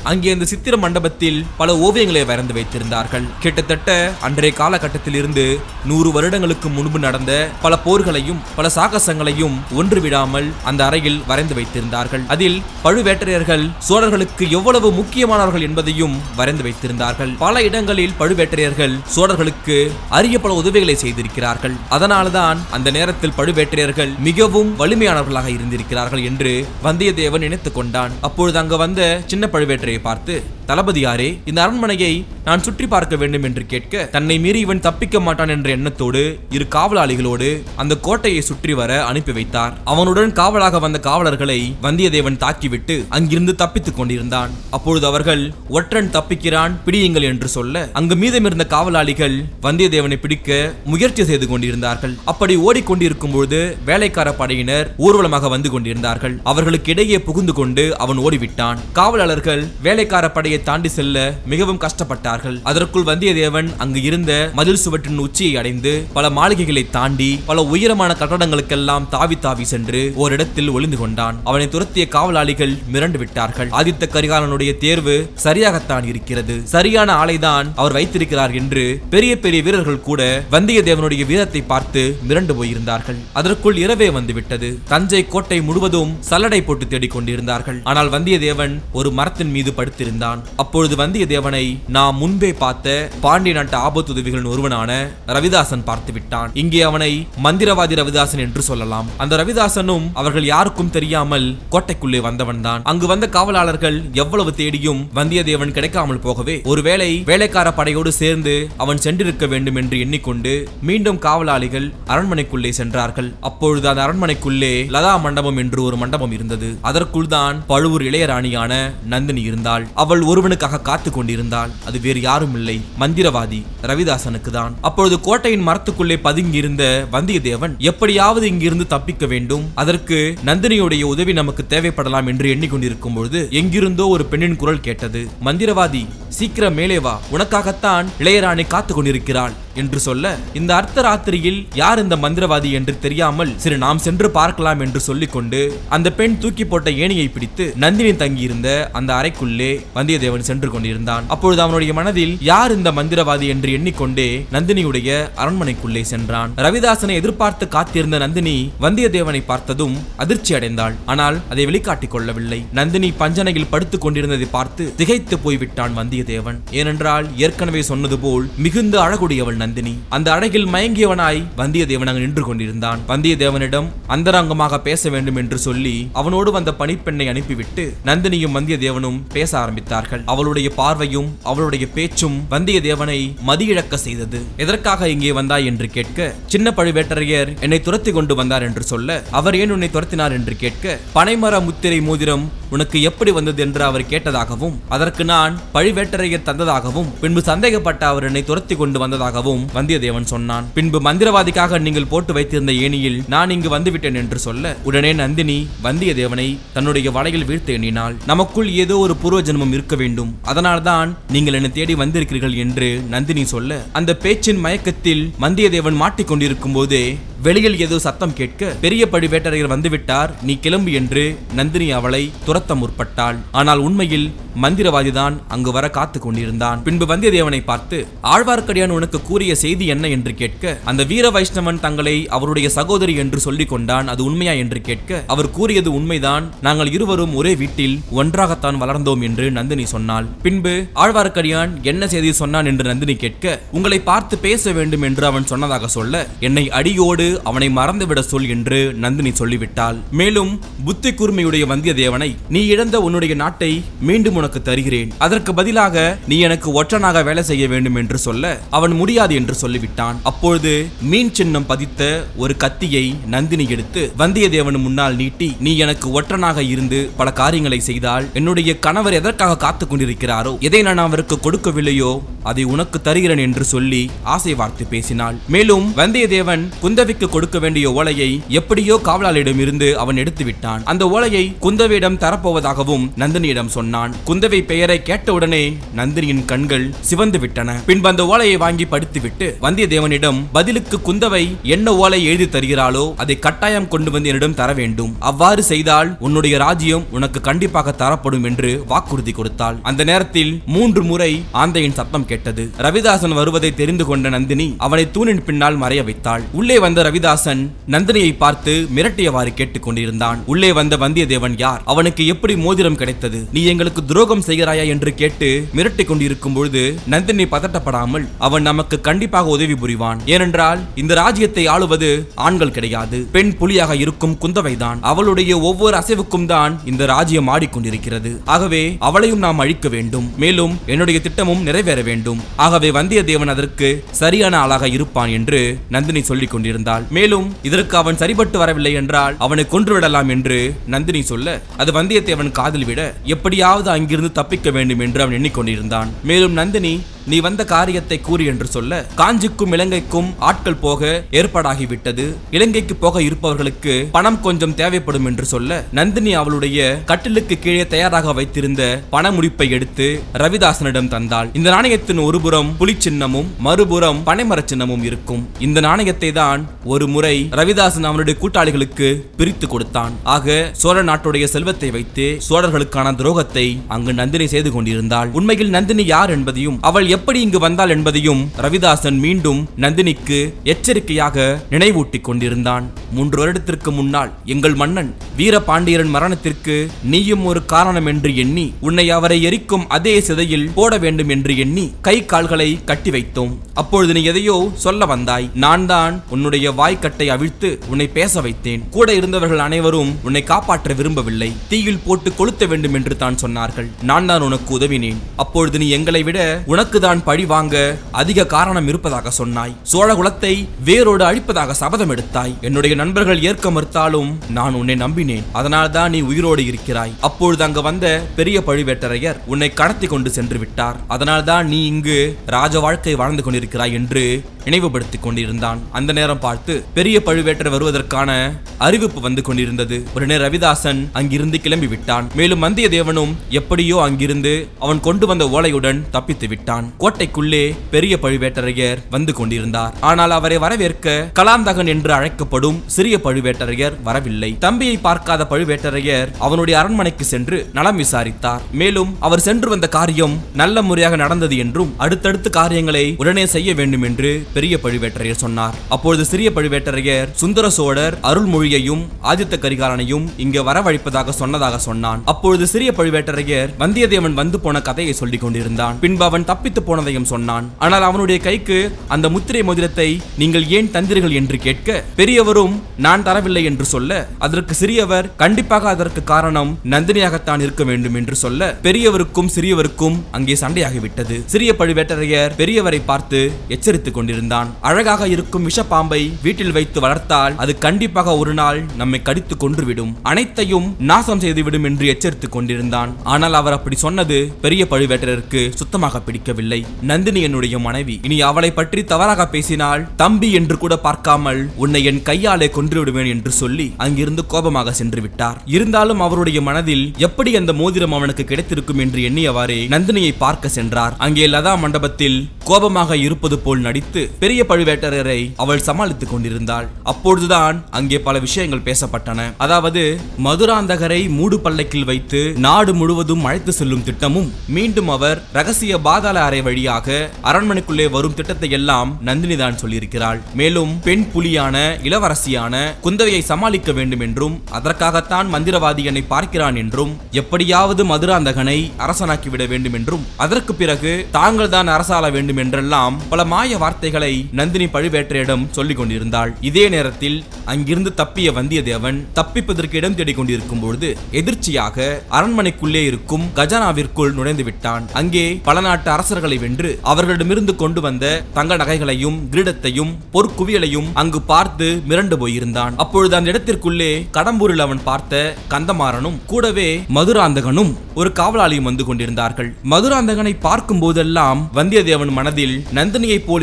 அங்கே இந்த சித்திர மண்டபத்தில் பல ஓவியங்களை வரைந்து வைத்திருந்தார்கள் கிட்டத்தட்ட அன்றைய காலகட்டத்தில் இருந்து நூறு வருடங்களுக்கு முன்பு நடந்த பல போர்களையும் பல சாகசங்களையும் ஒன்று விடாமல் அந்த அறையில் வரைந்து வைத்திருந்தார்கள் அதில் பழுவேட்டரையர்கள் சோழர்களுக்கு எவ்வளவு முக்கியமானவர்கள் என்பதையும் வரைந்து வைத்திருந்தார்கள் பல இடங்களில் பழுவேட்டரையர்கள் சோழர்களுக்கு அரிய பல உதவிகளை செய்திருக்கிறார்கள் அதனால்தான் அந்த நேரத்தில் பழுவேட்டரையர்கள் மிகவும் வலிமையானவர்களாக இருந்திருக்கிறார்கள் என்று வந்தியத்தேவன் நினைத்துக் கொண்டான் அப்பொழுது அங்கு வந்த சின்ன பழுவேட்டரையை பார்த்து தளபதியாரே இந்த அரண்மனையை நான் சுற்றி பார்க்க வேண்டும் என்று கேட்க தன்னை மீறி இவன் தப்பிக்க மாட்டான் என்ற எண்ணத்தோடு இரு காவலாளிகளோடு அந்த கோட்டையை சுற்றி வர அனுப்பி வைத்தார் அவனுடன் காவலாக வந்த காவலர்களை வந்தியத்தேவன் தாக்கிவிட்டு அங்கிருந்து தப்பித்துக் கொண்டிருந்தான் அப்பொழுது அவர்கள் ஒற்றன் தப்பிக்கிறான் பிடியுங்கள் என்று சொல்ல அங்கு மீதமிருந்த காவலாளிகள் வந்தியத்தேவனை பிடிக்க முயற்சி செய்து கொண்டிருந்தார்கள் அப்படி ஓடிக்கொண்டிருக்கும் பொழுது வேலைக்கார படையினர் ஊர்வலமாக வந்து கொண்டிருந்தார்கள் அவர்களுக்கு இடையே புகுந்து கொண்டு அவன் ஓடிவிட்டான் காவலாளர்கள் வேலைக்கார படையை தாண்டி செல்ல மிகவும் கஷ்டப்பட்டார்கள் அதற்குள் வந்தியத்தேவன் அங்கு இருந்த மதில் சுவற்றின் உச்சியை அடைந்து பல மாளிகைகளை தாண்டி பல உயரமான கட்டடங்களுக்கெல்லாம் தாவி தாவி சென்று ஓரிடத்தில் ஒளிந்து கொண்டான் அவனை துரத்திய காவலாளிகள் மிரண்டு விட்டார்கள் ஆதித்த கரிகாலனுடைய தேர்வு சரியாகத்தான் இருக்கிறது சரியான ஆளைதான் அவர் வைத்திருக்கிறார் என்று பெரிய பெரிய வீரர்கள் கூட வந்தியத்தேவனுடைய வீரத்தை பார்த்து மிரண்டு போயிருந்தார்கள் அதற்குள் இரவே வந்துவிட்டது தஞ்சை கோட்டை முழுவதும் சல்லடை போட்டு தேடிக் கொண்டிருந்தார்கள் ஆனால் வந்தியத்தேவன் ஒரு மரத்தின் மீது படுத்திருந்தான் அப்பொழுது வந்தியத்தேவனை நாம் முன்பே பார்த்த பாண்டிய நாட்டு ஆபத்துதவிகளின் ஒருவனான ரவிதாசன் பார்த்து விட்டான் இங்கே அவனை மந்திரவாதி ரவிதாசன் என்று சொல்லலாம் அந்த ரவிதாசனும் அவர்கள் யாருக்கும் தெரியாமல் கோட்டைக்குள்ளே வந்தவன்தான் அங்கு வந்த காவலாளர்கள் எவ்வளவு தேடியும் வந்தியத்தேவன் கிடைக்காமல் போகவே ஒருவேளை வேலைக்கார படையோடு சேர்ந்து அவன் சென்றிருக்க வேண்டும் என்று எண்ணிக்கொண்டு மீண்டும் காவலாளிகள் அரண்மனைக்குள்ளே சென்றார்கள் அப்பொழுது அந்த அரண்மனைக்குள்ளே லதா மண்டபம் என்று ஒரு மண்டபம் இருந்தது அதற்குள் தான் பழுவூர் இளையராணியான நந்தினி இருந்தாள் அவள் ஒருவனுக்காக காத்து கொண்டிருந்தாள் அது வேறு யாரும் இல்லை மந்திரவாதி ரவிதாசனுக்கு தான் அப்பொழுது கோட்டையின் மரத்துக்குள்ளே பதுங்கியிருந்த வந்தியத்தேவன் எப்படியாவது இங்கிருந்து தப்பிக்க வேண்டும் அதற்கு நந்தினியுடைய உதவி நமக்கு தேவைப்படலாம் என்று எண்ணிக்கொண்டிருக்கும் பொழுது எங்கிருந்தோ ஒரு பெண்ணின் குரல் கேட்டது மந்திரவாதி சீக்கிரம் மேலே வா உனக்காகத்தான் இளையராணி காத்து கொண்டிருக்கிறாள் என்று சொல்ல இந்த அர்த்த ராத்திரியில் யார் இந்த மந்திரவாதி என்று தெரியாமல் சரி நாம் சென்று பார்க்கலாம் என்று சொல்லிக்கொண்டு அந்த பெண் தூக்கி போட்ட ஏணியை பிடித்து நந்தினி தங்கியிருந்த அந்த அறைக்குள்ளே வந்தியத்தேவன் சென்று கொண்டிருந்தான் அப்பொழுது அவனுடைய மனதில் யார் இந்த மந்திரவாதி என்று எண்ணிக்கொண்டே நந்தினியுடைய அரண்மனைக்குள்ளே சென்றான் ரவிதாசனை எதிர்பார்த்து காத்திருந்த நந்தினி வந்தியத்தேவனை பார்த்ததும் அதிர்ச்சி அடைந்தாள் ஆனால் அதை வெளிக்காட்டிக் கொள்ளவில்லை நந்தினி பஞ்சனையில் படுத்துக் கொண்டிருந்ததை பார்த்து திகைத்து போய்விட்டான் வந்தியத்தேவன் ஏனென்றால் ஏற்கனவே சொன்னது போல் மிகுந்த அழகுடையவள் நந்தினி அந்த அழகில் மயங்கியவனாய் வந்தியத்தேவன் அங்கு நின்று கொண்டிருந்தான் வந்தியத்தேவனிடம் அந்தரங்கமாக பேச வேண்டும் என்று சொல்லி அவனோடு வந்த பணிப்பெண்ணை அனுப்பிவிட்டு நந்தினியும் வந்தியத்தேவனும் பேச ஆரம்பித்தார்கள் அவளுடைய பார்வையும் அவளுடைய பேச்சும் வந்தியத்தேவனை மதியிழக்க செய்தது எதற்காக இங்கே வந்தாய் என்று கேட்க சின்ன பழுவேட்டரையர் என்னை துரத்தி கொண்டு வந்தார் என்று சொல்ல அவர் ஏன் உன்னை துரத்தினார் என்று கேட்க பனைமர முத்திரை மோதிரம் உனக்கு எப்படி வந்தது என்று அவர் கேட்டதாகவும் அதற்கு நான் பழுவேட்டரையர் தந்ததாகவும் பின்பு சந்தேகப்பட்ட அவர் என்னை துரத்தி கொண்டு வந்ததாகவும் வந்தியத்தேவன் சொன்னான் பின்பு மந்திரவாதிக்காக நீங்கள் போட்டு வைத்திருந்த ஏணியில் நான் இங்கு வந்துவிட்டேன் என்று சொல்ல உடனே நந்தினி வந்தியத்தேவனை தன்னுடைய வலையில் வீழ்த்த எண்ணினாள் நமக்குள் ஏதோ ஒரு பூர்வ ஜென்மம் இருக்க வேண்டும் அதனால்தான் நீங்கள் என்னை தேடி வந்திருக்கிறீர்கள் என்று நந்தினி சொல்ல அந்த பேச்சின் மயக்கத்தில் வந்தியத்தேவன் மாட்டிக்கொண்டிருக்கும் போதே வெளியில் ஏதோ சத்தம் கேட்க பெரிய பழுவேட்டரையர் வந்துவிட்டார் நீ கிளம்பு என்று நந்தினி அவளை துரத்த முற்பட்டாள் ஆனால் உண்மையில் மந்திரவாதிதான் அங்கு வர காத்து கொண்டிருந்தான் பின்பு வந்தியத்தேவனை பார்த்து ஆழ்வார்க்கடியான் உனக்கு கூறிய செய்தி என்ன என்று கேட்க அந்த வீர வைஷ்ணவன் தங்களை அவருடைய சகோதரி என்று சொல்லிக் கொண்டான் அது உண்மையா என்று கேட்க அவர் கூறியது உண்மைதான் நாங்கள் இருவரும் ஒரே வீட்டில் ஒன்றாகத்தான் வளர்ந்தோம் என்று நந்தினி சொன்னாள் பின்பு ஆழ்வார்க்கடியான் என்ன செய்தி சொன்னான் என்று நந்தினி கேட்க உங்களை பார்த்து பேச வேண்டும் என்று அவன் சொன்னதாக சொல்ல என்னை அடியோடு அவனை மறந்துவிட சொல் என்று நந்தினி சொல்லிவிட்டாள் மேலும் புத்தி கூர்மையுடைய வந்தியத்தேவனை நீ இழந்த உன்னுடைய நாட்டை மீண்டும் உனக்கு தருகிறேன் அதற்கு பதிலாக நீ எனக்கு ஒற்றனாக வேலை செய்ய வேண்டும் என்று சொல்ல அவன் முடியாது என்று சொல்லிவிட்டான் அப்பொழுது மீன் சின்னம் பதித்த ஒரு கத்தியை நந்தினி எடுத்து வந்தியத்தேவன் முன்னால் நீட்டி நீ எனக்கு ஒற்றனாக இருந்து பல காரியங்களை செய்தால் என்னுடைய கணவர் எதற்காக காத்துக் கொண்டிருக்கிறாரோ எதை நான் அவருக்கு கொடுக்கவில்லையோ அதை உனக்கு தருகிறேன் என்று சொல்லி ஆசை வார்த்தை பேசினாள் மேலும் வந்தியத்தேவன் குந்தவிக்கு குந்தவைக்கு கொடுக்க வேண்டிய ஓலையை எப்படியோ காவலாளியிடம் இருந்து அவன் எடுத்து விட்டான் அந்த ஓலையை குந்தவையிடம் தரப்போவதாகவும் நந்தினியிடம் சொன்னான் குந்தவை பெயரை கேட்டவுடனே நந்தினியின் கண்கள் சிவந்து விட்டன பின்பு அந்த ஓலையை வாங்கி படித்துவிட்டு வந்தியத்தேவனிடம் பதிலுக்கு குந்தவை என்ன ஓலை எழுதி தருகிறாளோ அதை கட்டாயம் கொண்டு வந்து என்னிடம் தர வேண்டும் அவ்வாறு செய்தால் உன்னுடைய ராஜ்யம் உனக்கு கண்டிப்பாக தரப்படும் என்று வாக்குறுதி கொடுத்தாள் அந்த நேரத்தில் மூன்று முறை ஆந்தையின் சத்தம் கேட்டது ரவிதாசன் வருவதை தெரிந்து கொண்ட நந்தினி அவனை தூணின் பின்னால் மறைய வைத்தாள் உள்ளே வந்த ரவிதாசன் நந்தினியை பார்த்து மிரட்டியவாறு கேட்டுக் கொண்டிருந்தான் உள்ளே வந்த வந்தியத்தேவன் யார் அவனுக்கு எப்படி மோதிரம் கிடைத்தது நீ எங்களுக்கு துரோகம் செய்கிறாயா என்று கேட்டு மிரட்டிக் கொண்டிருக்கும் பொழுது நந்தினி பதட்டப்படாமல் அவன் நமக்கு கண்டிப்பாக உதவி புரிவான் ஏனென்றால் இந்த ராஜ்யத்தை ஆளுவது ஆண்கள் கிடையாது பெண் புலியாக இருக்கும் குந்தவைதான் அவளுடைய ஒவ்வொரு அசைவுக்கும் தான் இந்த ராஜ்யம் ஆடிக்கொண்டிருக்கிறது ஆகவே அவளையும் நாம் அழிக்க வேண்டும் மேலும் என்னுடைய திட்டமும் நிறைவேற வேண்டும் ஆகவே வந்தியத்தேவன் அதற்கு சரியான ஆளாக இருப்பான் என்று நந்தினி சொல்லிக் கொண்டிருந்தாள் மேலும் இதற்கு அவன் சரிபட்டு வரவில்லை என்றால் அவனை கொன்றுவிடலாம் என்று நந்தினி சொல்ல அது வந்தியத்தேவன் காதில் விட எப்படியாவது அங்கிருந்து தப்பிக்க வேண்டும் என்று அவன் எண்ணிக்கொண்டிருந்தான் மேலும் நந்தினி நீ வந்த காரியத்தை கூறு என்று சொல்ல காஞ்சிக்கும் இலங்கைக்கும் ஆட்கள் போக ஏற்பாடாகிவிட்டது இலங்கைக்கு போக இருப்பவர்களுக்கு பணம் கொஞ்சம் தேவைப்படும் என்று சொல்ல நந்தினி அவளுடைய கட்டிலுக்கு கீழே தயாராக வைத்திருந்த பண முடிப்பை எடுத்து ரவிதாசனிடம் தந்தாள் இந்த நாணயத்தின் ஒருபுறம் புலி சின்னமும் மறுபுறம் பனைமரச் சின்னமும் இருக்கும் இந்த நாணயத்தை தான் ஒரு முறை ரவிதாசன் அவனுடைய கூட்டாளிகளுக்கு பிரித்து கொடுத்தான் ஆக சோழ நாட்டுடைய செல்வத்தை வைத்து சோழர்களுக்கான துரோகத்தை அங்கு நந்தினி செய்து கொண்டிருந்தாள் உண்மையில் நந்தினி யார் என்பதையும் அவள் எப்படி இங்கு வந்தாள் என்பதையும் ரவிதாசன் மீண்டும் நந்தினிக்கு எச்சரிக்கையாக நினைவூட்டிக் கொண்டிருந்தான் மூன்று வருடத்திற்கு முன்னால் எங்கள் மன்னன் வீரபாண்டியரன் மரணத்திற்கு நீயும் ஒரு காரணம் என்று எண்ணி உன்னை அவரை எரிக்கும் அதே சிதையில் போட வேண்டும் என்று எண்ணி கை கால்களை கட்டி வைத்தோம் அப்பொழுது நீ எதையோ சொல்ல வந்தாய் நான் தான் உன்னுடைய வாய்க்கட்டை அவிழ்த்து உன்னை பேச வைத்தேன் கூட இருந்தவர்கள் அனைவரும் உன்னை காப்பாற்ற விரும்பவில்லை தீயில் போட்டு கொளுத்த வேண்டும் என்று தான் சொன்னார்கள் நான் தான் உனக்கு உதவினேன் அப்பொழுது நீ எங்களை விட உனக்கு தான் பழி வாங்க அதிக காரணம் இருப்பதாக சொன்னாய் சோழ குலத்தை வேரோடு அழிப்பதாக சபதம் எடுத்தாய் என்னுடைய நண்பர்கள் ஏற்க மறுத்தாலும் நான் உன்னை நம்பினேன் அதனால் தான் நீ உயிரோடு இருக்கிறாய் அப்பொழுது அங்கு வந்த பெரிய பழுவேட்டரையர் உன்னை கடத்தி கொண்டு சென்று விட்டார் அதனால் தான் நீ இங்கு ராஜ வாழ்க்கை வாழ்ந்து கொண்டிருக்கிறாய் என்று நினைவுபடுத்திக் கொண்டிருந்தான் அந்த நேரம் பார்த்து பெரிய பழுவேட்டர் வருவதற்கான அறிவிப்பு வந்து கொண்டிருந்தது உடனே ரவிதாசன் அங்கிருந்து கிளம்பி விட்டான் மேலும் வந்தியத்தேவனும் எப்படியோ அங்கிருந்து அவன் கொண்டு வந்த ஓலையுடன் தப்பித்து விட்டான் கோட்டைக்குள்ளே பெரிய பழுவேட்டரையர் வந்து கொண்டிருந்தார் ஆனால் அவரை வரவேற்க கலாந்தகன் என்று அழைக்கப்படும் சிறிய பழுவேட்டரையர் வரவில்லை தம்பியை பார்க்காத பழுவேட்டரையர் அவனுடைய அரண்மனைக்கு சென்று நலம் விசாரித்தார் மேலும் அவர் சென்று வந்த காரியம் நல்ல முறையாக நடந்தது என்றும் அடுத்தடுத்த காரியங்களை உடனே செய்ய வேண்டும் என்று பெரிய பழுவேட்டரையர் சொன்னார் அப்பொழுது சிறிய பழுவேட்டரையர் சுந்தர சோழர் அருள்மொழியையும் ஆதித்த கரிகாலனையும் இங்க வரவழைப்பதாக சொன்னதாக சொன்னான் அப்பொழுது சிறிய பழுவேட்டரையர் வந்தியத்தேவன் வந்து போன கதையை சொல்லிக் கொண்டிருந்தான் பின்பு அவன் தப்பித்து போனதையும் சொன்னான் ஆனால் அவனுடைய கைக்கு அந்த முத்திரை மோதிரத்தை நீங்கள் ஏன் தந்தீர்கள் என்று கேட்க பெரியவரும் நான் தரவில்லை என்று சொல்ல அதற்கு சிறியவர் கண்டிப்பாக அதற்கு காரணம் நந்தினியாகத்தான் இருக்க வேண்டும் என்று சொல்ல பெரியவருக்கும் சிறியவருக்கும் அங்கே சண்டையாகிவிட்டது சிறிய பழுவேட்டரையர் பெரியவரை பார்த்து எச்சரித்துக் கொண்டிருந்தான் அழகாக இருக்கும் விஷப்பாம்பை வீட்டில் வைத்து வளர்த்தால் அது கண்டிப்பாக ஒரு நாள் நம்மை கடித்து கொன்றுவிடும் அனைத்தையும் நாசம் செய்துவிடும் என்று எச்சரித்துக் கொண்டிருந்தான் ஆனால் அவர் அப்படி சொன்னது பெரிய பழுவேட்டரருக்கு சுத்தமாக பிடிக்கவில்லை நந்தினி என்னுடைய மனைவி இனி அவளை பற்றி தவறாக பேசினால் தம்பி என்று கூட பார்க்காமல் உன்னை என் கையாலே கொன்று விடுவேன் என்று சொல்லி அங்கிருந்து கோபமாக சென்று விட்டார் இருந்தாலும் அவருடைய மனதில் எப்படி அந்த மோதிரம் அவனுக்கு கிடைத்திருக்கும் என்று எண்ணியவாறே நந்தினியை பார்க்க சென்றார் அங்கே லதா மண்டபத்தில் கோபமாக இருப்பது போல் நடித்து பெரிய பழுவேட்டரரை அவள் சமாளித்துக் கொண்டிருந்தாள் அப்பொழுதுதான் அங்கே பல விஷயங்கள் பேசப்பட்டன அதாவது மதுராந்தகரை மூடு பல்லக்கில் வைத்து நாடு முழுவதும் அழைத்து செல்லும் திட்டமும் மீண்டும் அவர் ரகசிய பாதாள அறை வழியாக அரண்மனைக்குள்ளே வரும் திட்டத்தை எல்லாம் நந்தினி தான் சொல்லியிருக்கிறாள் மேலும் பெண் புலியான இளவரசியான குந்தவையை சமாளிக்க வேண்டும் என்றும் அதற்காகத்தான் மந்திரவாதி என்னை பார்க்கிறான் என்றும் எப்படியாவது மதுராந்தகனை அரசனாக்கிவிட வேண்டும் என்றும் அதற்கு பிறகு தாங்கள் தான் அரசாள வேண்டும் என்றெல்லாம் பல மாய வார்த்தைகளை நந்தினி பழுவேற்றையிடம் சொல்லிக் கொண்டிருந்தாள் இதே நேரத்தில் அங்கிருந்து தப்பிய வந்தியத்தேவன் தப்பிப்பதற்கு இடம் தேடிக் கொண்டிருக்கும் பொழுது எதிர்ச்சியாக அரண்மனைக்குள்ளே இருக்கும் கஜானாவிற்குள் நுழைந்து விட்டான் அங்கே பல நாட்டு அரசர்களை வென்று அவர்களிடமிருந்து கொண்டு வந்த தங்க நகைகளையும் கிரீடத்தையும் பொற்குவியலையும் அங்கு பார்த்து மிரண்டு போயிருந்தான் அப்பொழுது அந்த இடத்திற்குள்ளே கடம்பூரில் அவன் பார்த்த கந்தமாறனும் கூடவே மதுராந்தகனும் ஒரு காவலாளியும் வந்து கொண்டிருந்தார்கள் மதுராந்தகனை பார்க்கும் போதெல்லாம் வந்தியத்தேவன் மனதில் நந்தினியைப் போல் இருப்பதாக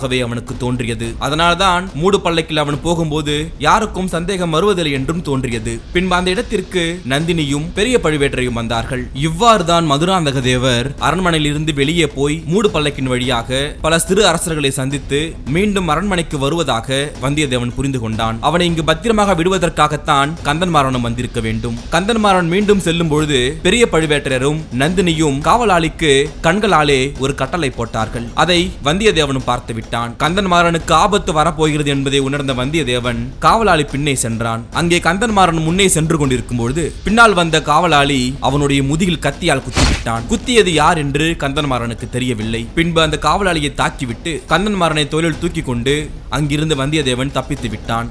விடுவதாகவே அவனுக்கு தோன்றியது அதனால்தான் மூடு பல்லக்கில் அவன் போகும்போது யாருக்கும் சந்தேகம் வருவதில்லை என்றும் தோன்றியது பின்பு அந்த இடத்திற்கு நந்தினியும் பெரிய பழுவேற்றையும் வந்தார்கள் இவ்வாறுதான் மதுராந்தக தேவர் அரண்மனையில் இருந்து வெளியே போய் மூடு பல்லக்கின் வழியாக பல சிறு அரசர்களை சந்தித்து மீண்டும் அரண்மனைக்கு வருவதாக வந்தியத்தேவன் புரிந்து கொண்டான் அவனை இங்கு பத்திரமாக விடுவதற்காகத்தான் கந்தன்மாறனும் வந்திருக்க வேண்டும் கந்தன்மாறன் மீண்டும் செல்லும் பொழுது பெரிய பழுவேட்டரரும் நந்தினியும் காவலாளிக்கு கண்களாலே ஒரு கட்டளை போட்டார்கள் அதை வந்தியத்தேவனும் பார்த்து விட்டான் கந்தன்மாறனுக்கு ஆபத்து வரப்போகிறது என்பதை உணர்ந்த வந்தியத்தேவன் காவலாளி பின்னே சென்றான் அங்கே கந்தன்மாறன் முன்னே சென்று கொண்டிருக்கும் பொழுது பின்னால் வந்த காவலாளி அவனுடைய முதுகில் கத்தியால் குத்திவிட்டான் குத்தியது யார் என்று கந்தன்மாறனுக்கு தெரியவில்லை பின்பு அந்த காவலாளியை தாக்கிவிட்டு கந்தன்மாறனை தோளில் தூக்கி கொண்டு அங்கிருந்து வந்தியத்தேவன் தப்பித்து விட்டான்